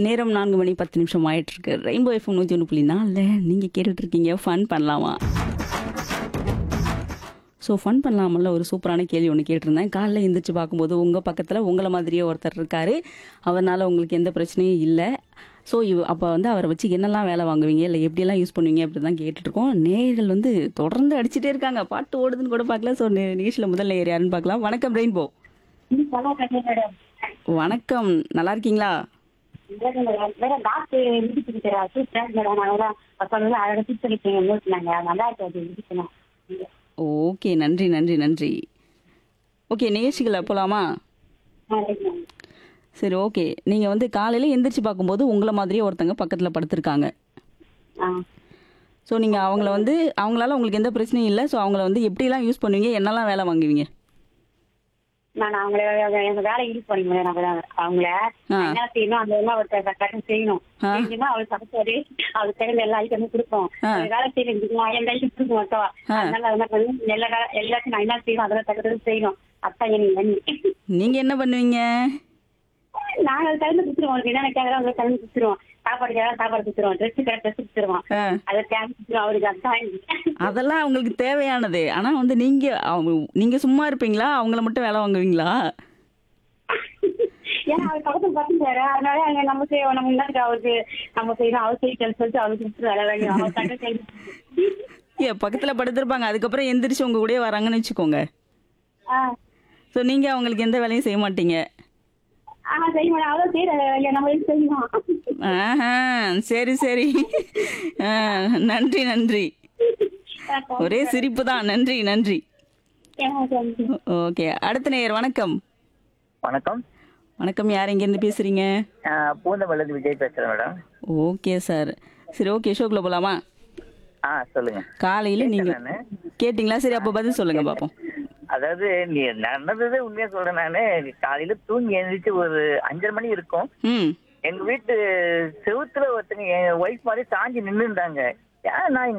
நேரம் நான்கு மணி பத்து நிமிஷம் ஆயிட்டு இருக்கு ரெயின்போ எஃப்எம் நூற்றி ஒன்று புள்ளி நாலில் நீங்கள் கேட்டுட்டு இருக்கீங்க ஃபன் பண்ணலாமா ஸோ ஃபன் பண்ணலாமல்ல ஒரு சூப்பரான கேள்வி ஒன்று கேட்டிருந்தேன் காலைல எந்திரிச்சு பார்க்கும்போது உங்கள் பக்கத்தில் உங்களை மாதிரியே ஒருத்தர் இருக்கார் அவர்னால உங்களுக்கு எந்த பிரச்சனையும் இல்லை ஸோ இவ் அப்போ வந்து அவரை வச்சு என்னெல்லாம் வேலை வாங்குவீங்க இல்லை எப்படியெல்லாம் யூஸ் பண்ணுவீங்க அப்படி தான் கேட்டுட்ருக்கோம் நேயர்கள் வந்து தொடர்ந்து அடிச்சிட்டே இருக்காங்க பாட்டு ஓடுதுன்னு கூட பார்க்கல ஸோ நிகழ்ச்சியில் முதல் நேயர் யாருன்னு பார்க்கலாம் வணக்கம் ரெயின்போ மேடம் வணக்கம் நல்லா இருக்கீங்களா மேடம் டாக்டர் முடிச்சுக்கிட்டா சூப்பர் மேடம் அதெல்லாம் சொன்னது அதோட சுத்தரிக்கீங்க நோட்டினாங்க நல்லா இருக்கு அது முடிக்கணும் ஓகே நன்றி நன்றி நன்றி ஓகே நிகழ்ச்சிகளை போகலாமா சரி ஓகே நீங்கள் வந்து காலையில் எந்திரிச்சு பார்க்கும்போது உங்களை மாதிரியே ஒருத்தங்க பக்கத்தில் படுத்திருக்காங்க ஸோ நீங்கள் அவங்கள வந்து அவங்களால உங்களுக்கு எந்த பிரச்சனையும் இல்லை ஸோ அவங்கள வந்து எப்படிலாம் யூஸ் பண்ணுவீங்க என்னெல்லாம் வேலை வாங்குவீங்க நான் அவங்கள எங்க வேலை யூஸ் பண்ணிக்க மேடம் அவங்கள ஆ. என்ன செய்யணும் அந்த எல்லாம் ஒரு கட்டம் செய்யணும் ஆ. செஞ்சோம்னா அவளுக்கு சமைச்சாரு அவளுக்கு தெரிஞ்ச எல்லா ஐட்டமும் கொடுப்போம் ஆ. அவ வேலை செய்யணும் நான் எந்த ஐட்டம் கொடுக்க மாட்டோம் ஆ. அதனால என்ன பண்ணி எல்லா வேலை எல்லாத்தையும் நான் என்ன செய்யணும் அதெல்லாம் தக்கத்தை செய்யணும் அத்தான் எனக்கு நீங்கள் என்ன பண்ணுவீங்க நாங்க அது கலந்து குத்துருவோம் அவருக்கு என்ன கேட்கறோம் அதை கலந்து குத்துருவோம் சாப்பாடு கேட்கறோம் சாப்பாடு குத்துருவோம் ட்ரெஸ் கேட்க ட்ரெஸ் குத்துருவோம் ஆ அதை தேவை குத்துருவோம் அவருக்கு அதான் அதெல்லாம் அவங்களுக்கு தேவையானது ஆனால் வந்து நீங்கள் அவங்க நீங்கள் சும்மா இருப்பீங்களா அவங்கள மட்டும் வேலை வாங்குவீங்களா ஏன்னா அவர் பக்கத்துல பசங்க அதனால அங்க நம்ம செய்வோம் நம்ம முன்னாடி அவருக்கு நம்ம செய்யணும் அவர் செய்யணும் சொல்லிட்டு அவருக்கு கொடுத்து வேலை வாங்கி அவர் தங்க செய்யணும் ஏ பக்கத்தில் படுத்திருப்பாங்க அதுக்கப்புறம் எந்திரிச்சு உங்கள் கூடயே வராங்கன்னு வச்சுக்கோங்க ஆ ஸோ நீங்கள் அவங்களுக்கு எந்த வேலையும் செய்ய மாட்டீங்க ஆனா செய்ய மாட்டோம் அவரும் செய்யற வேலையை நம்ம எதுக்கு செய்யணும் ஆஹா சரி சரி ஆ, நன்றி நன்றி ஒரே சிரிப்பு தான் நன்றி நன்றி ஓகே அடுத்த நேயர் வணக்கம் வணக்கம் வணக்கம் யார் எங்கேருந்து பேசுகிறீங்க ஆஹ் பூந்தமல்லிருந்து விஜய் பேசுறேன் மேடம் ஓகே சார் சரி ஓகே ஷோக்குள்ள போகலாமா ஆ சொல்லுங்க காலையில் நீங்கள் நானு. கேட்டிங்களா சரி அப்போ பதில் சொல்லுங்கள் பார்ப்போம் அதாவது நீ நடந்ததே உண்மையா சொல்றேன் நானு காலையில தூங்கி எழுந்திரிச்சு ஒரு அஞ்சரை மணி இருக்கும் ம் எங்க வீட்டு செவுத்துல ஒருத்தங்க என் ஒய்ஃப் மாதிரி சாஞ்சி நின்று இருந்தாங்க ஏன் நான் எங்க